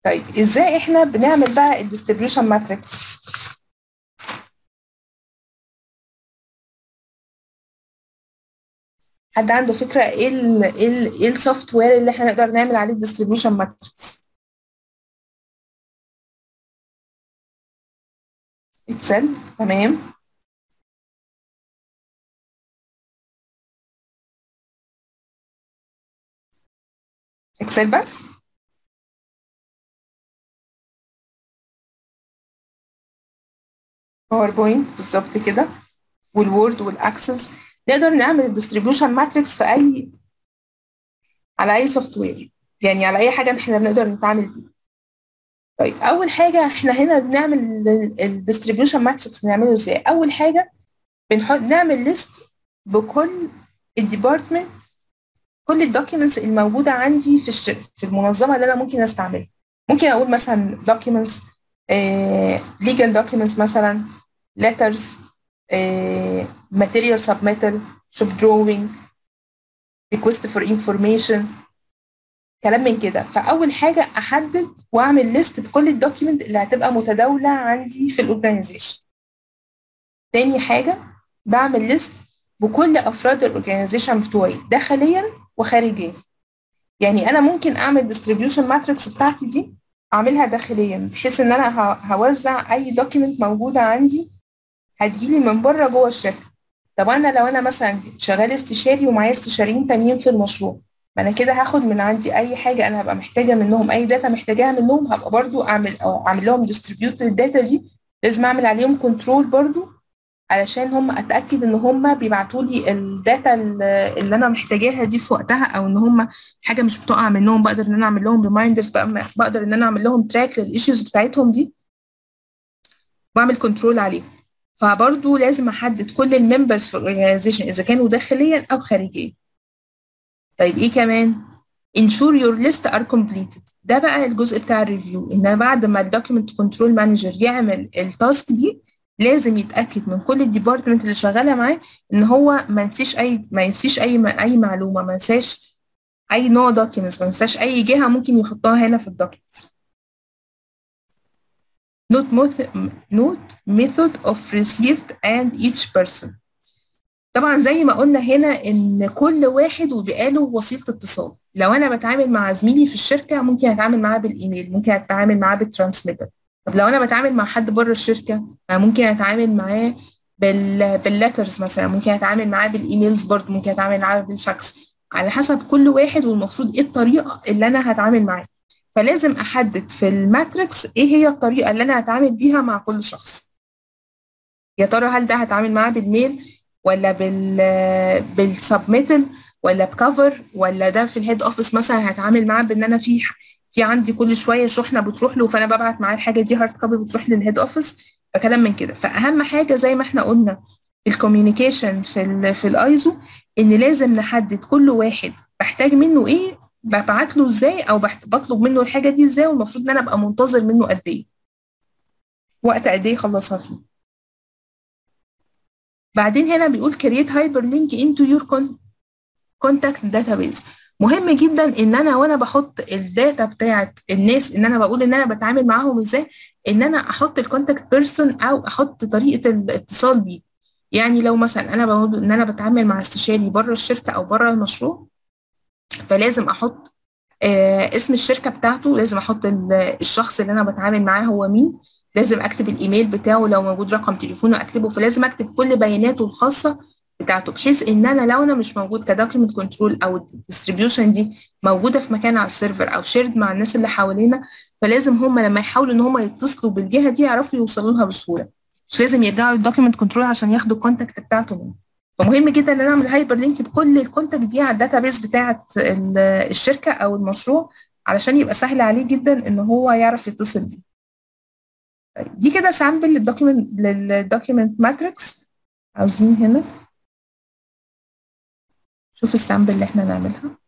طيب ازاي احنا بنعمل بقى الديستريبيوشن ماتريكس حد عنده فكره ايه ال ايه ال ايه السوفت وير اللي احنا نقدر نعمل عليه الديستريبيوشن ماتريكس اكسل تمام اكسل بس باوربوينت بالظبط كده والوورد والاكسس نقدر نعمل الديستريبيوشن ماتريكس في اي على اي سوفت وير يعني على اي حاجه احنا بنقدر نتعامل بيها طيب اول حاجه احنا هنا بنعمل الديستريبيوشن ماتريكس بنعمله ازاي اول حاجه بنحط نعمل ليست بكل الديبارتمنت كل الدوكيومنتس الموجوده عندي في الشركه في المنظمه اللي انا ممكن استعملها ممكن اقول مثلا documents آه, legal documents مثلا letters آه, material submittal shop drawing request for information كلام من كده فاول حاجه احدد واعمل ليست بكل الدوكيومنت اللي هتبقى متداوله عندي في الاورجانيزيشن تاني حاجه بعمل ليست بكل افراد الاورجانيزيشن بتوعي داخليا وخارجيا يعني انا ممكن اعمل ديستريبيوشن ماتريكس بتاعتي دي اعملها داخليا بحيث ان انا هوزع اي دوكيمنت موجوده عندي هتجيلي من بره جوه الشركه طب انا لو انا مثلا شغال استشاري ومعايا استشاريين تانيين في المشروع ما انا كده هاخد من عندي اي حاجه انا هبقى محتاجه منهم اي داتا محتاجاها منهم هبقى برضو اعمل أو اعمل لهم ديستريبيوت للداتا دي لازم اعمل عليهم كنترول برضو علشان هم اتاكد ان هم بيبعتوا لي الداتا اللي انا محتاجاها دي في وقتها او ان هم حاجه مش بتقع منهم بقدر ان انا اعمل لهم ريمايندرز بقدر ان انا اعمل لهم تراك للايشوز بتاعتهم دي واعمل كنترول عليهم فبرضه لازم احدد كل الممبرز في الاورجانيزيشن اذا كانوا داخليا او خارجيا طيب ايه كمان ensure your list are completed ده بقى الجزء بتاع الريفيو ان بعد ما الدوكيمنت كنترول مانجر يعمل التاسك دي لازم يتاكد من كل الديبارتمنت اللي شغاله معاه ان هو ما نسيش اي ما ينسيش اي اي معلومه ما ينساش اي نوع دوكيومنتس ما ينساش اي جهه ممكن يحطها هنا في الدوكيومنتس note note method of received and each person طبعا زي ما قلنا هنا ان كل واحد وبقى له وسيله اتصال لو انا بتعامل مع زميلي في الشركه ممكن اتعامل معاه بالايميل ممكن اتعامل معاه بالترانسميتر طب لو انا بتعامل مع حد بره الشركه ممكن اتعامل معاه بال بالليترز مثلا ممكن اتعامل معاه بالايميلز برضه ممكن اتعامل معاه بالفاكس على حسب كل واحد والمفروض ايه الطريقه اللي انا هتعامل معاه فلازم احدد في الماتريكس ايه هي الطريقه اللي انا هتعامل بيها مع كل شخص يا ترى هل ده هتعامل معاه بالميل ولا بال بالسبميتل ولا بكفر ولا ده في الهيد اوفيس مثلا هتعامل معاه بان انا في في عندي كل شويه شحنه بتروح له فانا ببعت معاه الحاجه دي هارد كوبي بتروح للهيد اوفيس فكلام من كده فاهم حاجه زي ما احنا قلنا الكوميونيكيشن في ال في الايزو ان لازم نحدد كل واحد بحتاج منه ايه ببعت له ازاي او بطلب منه الحاجه دي ازاي والمفروض ان انا ابقى منتظر منه قد ايه وقت قد ايه يخلصها فيه بعدين هنا بيقول create hyperlink into your contact database مهم جدا ان انا وانا بحط الداتا بتاعت الناس ان انا بقول ان انا بتعامل معاهم ازاي ان انا احط الكونتاكت بيرسون او احط طريقه الاتصال بيه يعني لو مثلا انا بقول ان انا بتعامل مع استشاري بره الشركه او بره المشروع فلازم احط آه اسم الشركه بتاعته لازم احط الشخص اللي انا بتعامل معاه هو مين لازم اكتب الايميل بتاعه لو موجود رقم تليفونه اكتبه فلازم اكتب كل بياناته الخاصه بتاعته بحيث ان انا لو انا مش موجود كدوكيمنت كنترول او الديستريبيوشن دي موجوده في مكان على السيرفر او شيرد مع الناس اللي حوالينا فلازم هم لما يحاولوا ان هم يتصلوا بالجهه دي يعرفوا يوصلوا لها بسهوله مش لازم يرجعوا للدوكيمنت كنترول عشان ياخدوا الكونتاكت بتاعته منه فمهم جدا ان انا اعمل هايبر لينك بكل الكونتاكت دي على الداتا بيس بتاعه الشركه او المشروع علشان يبقى سهل عليه جدا ان هو يعرف يتصل بيه دي كده سامبل للدوكيمنت للدوكيمنت ماتريكس عاوزين هنا شوف السامبل اللي احنا نعملها